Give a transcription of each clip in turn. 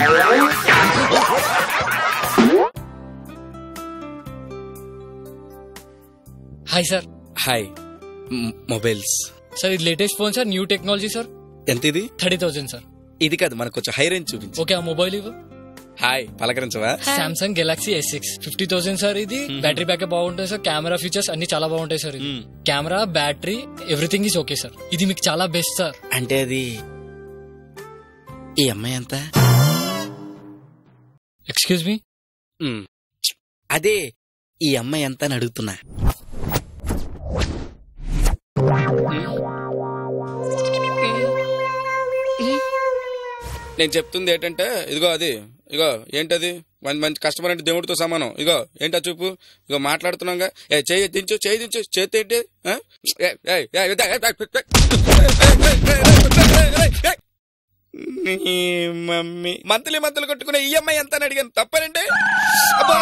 Hi sir hi మ్- mobiles sir ఇది latest phone sir new technology sir ఎంత ఇది థర్టీ థౌసండ్ సార్ ఇది కాదు మనకు కొంచెం హై రేంజ్ చూపించు ఓకే ఆ మొబైల్ ఇవ్వు హాయ్ పలకరించవా Samsung Galaxy S six fifty thousand sir ఇది బ్యాటరీ బ్యాకప్ బాగుంటుంది సార్ కెమెరా ఫీచర్స్ అన్ని చాలా బాగుంటాయి సార్ ఇది మ్మ్. Camera battery everything is okay sir ఇది మీకు చాలా బెస్ట్ సార్ అంటే అది ఈ అమ్మాయి ఎంత ఎక్స్క్యూజ్ మీ మ్. అదే ఈ అమ్మాయి ఎంత అని అడుగుతున్నా నేను చెప్తుంది ఏంటంటే ఇదిగో అది ఇగో ఏంటది మంచి మంచి కస్టమర్ అంటే దేవుడితో సమానం ఇగో ఏంటో చూపు ఇగో మాట్లాడుతున్నాగా ఏ చేయి దించు చేయి దించు చేతి ఏంటి ఆ? ఏ, ఏ, ఏ, ఏ, ఏ, ఏ, ఏ, నీ మమ్మీ మంత్లీ మంత్లీ కొట్టుకునే ఈఎంఐ ఎంత అని అడిగాను తప్పనండి అబ్బా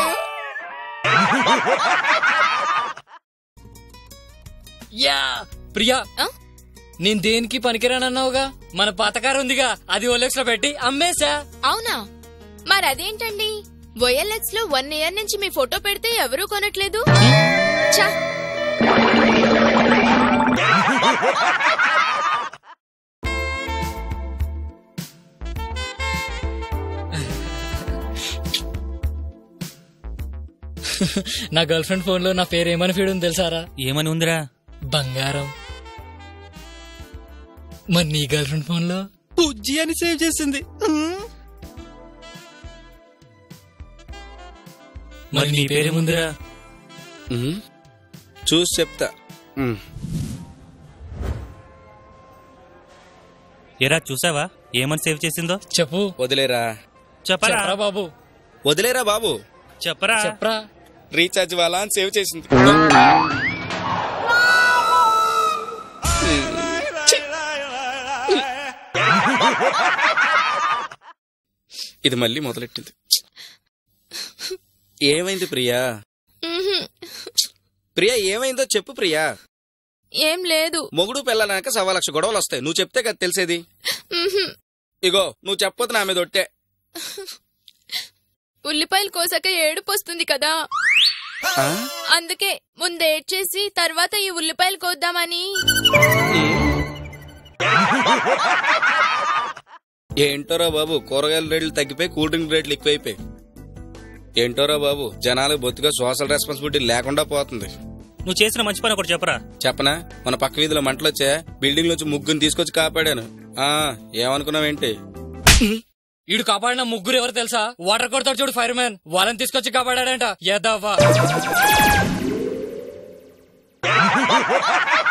యా ప్రియా ఆ? నేను దేనికి పనికిరానన్నావుగా మన పాతకారు ఉందిగా అది ఓలెక్స్ లో పెట్టి అమ్మేశా అవునా మరి అదేంటండి ఓఎల్ఎక్స్ లో వన్ ఇయర్ నుంచి మీ ఫోటో పెడితే ఎవరూ కొనట్లేదు ఛా, నా గర్ల్ ఫ్రెండ్ ఫోన్ లో నా పేరు ఏమని ఫీడ్ ఉంది తెలుసారా ఏమని ఉందిరా బంగారం మరి నీ గర్ల్ ఫ్రెండ్ ఫోన్ లో బుజ్జి అని సేవ్ చేసింది మరి నీ పేరేముందిరా ఉమ్, చూసి చెప్తా ఉమ్. ఎరా చూసావా ఏమని సేవ్ చేసిందో చెప్పు వదిలేరా చెప్పరా చెప్పరా బాబు వదిలేరా బాబు చెప్పరా చెప్పరా రీఛార్జ్ వాళ్ళ అని సేవ్ చేసింది ఇది మళ్ళీ మొదలెట్టింది ఏమైంది ప్రియా మ్హూ. ప్రియా ఏమైందో చెప్పు ప్రియా ఏం లేదు మొగుడు పెళ్ళనాక సవా లక్ష గొడవలు వస్తాయి నువ్వు చెప్తే కదా తెలిసేది మ్హూ. ఇగో నువ్వు చెప్పొద్దు నా మీద ఒట్టే ఉల్లిపాయలు కోసాక ఏడుపు వస్తుంది కదా ఆ? అందుకే ముందు ఏడ్చేసి తర్వాత ఈ ఉల్లిపాయలు కోద్దామని ఏంటోరా బాబు కూరగాయల రేట్లు తగ్గిపోయి కూల్ డ్రింక్ రేట్లు ఎక్కువైపోయి ఏంటోరా బాబు జనాలకు బొత్తిగా సోషల్ రెస్పాన్సిబిలిటీ లేకుండా పోతుంది నువ్వు చేసిన మంచి పని ఒకటి చెప్పరా చెప్పనా మన పక్క వీధిలో మంటలు వచ్చా బిల్డింగ్ నుంచి ముగ్గురు తీసుకొచ్చి కాపాడాను ఆ ఏమనుకున్నావేంటి ఈడు కాపాడిన ముగ్గురు ఎవరు తెలుసా వాటర్ కొడతాడు చూడు ఫైర్ మ్యాన్ వాళ్ళని తీసుకొచ్చి కాపాడాడంట యదవ్వా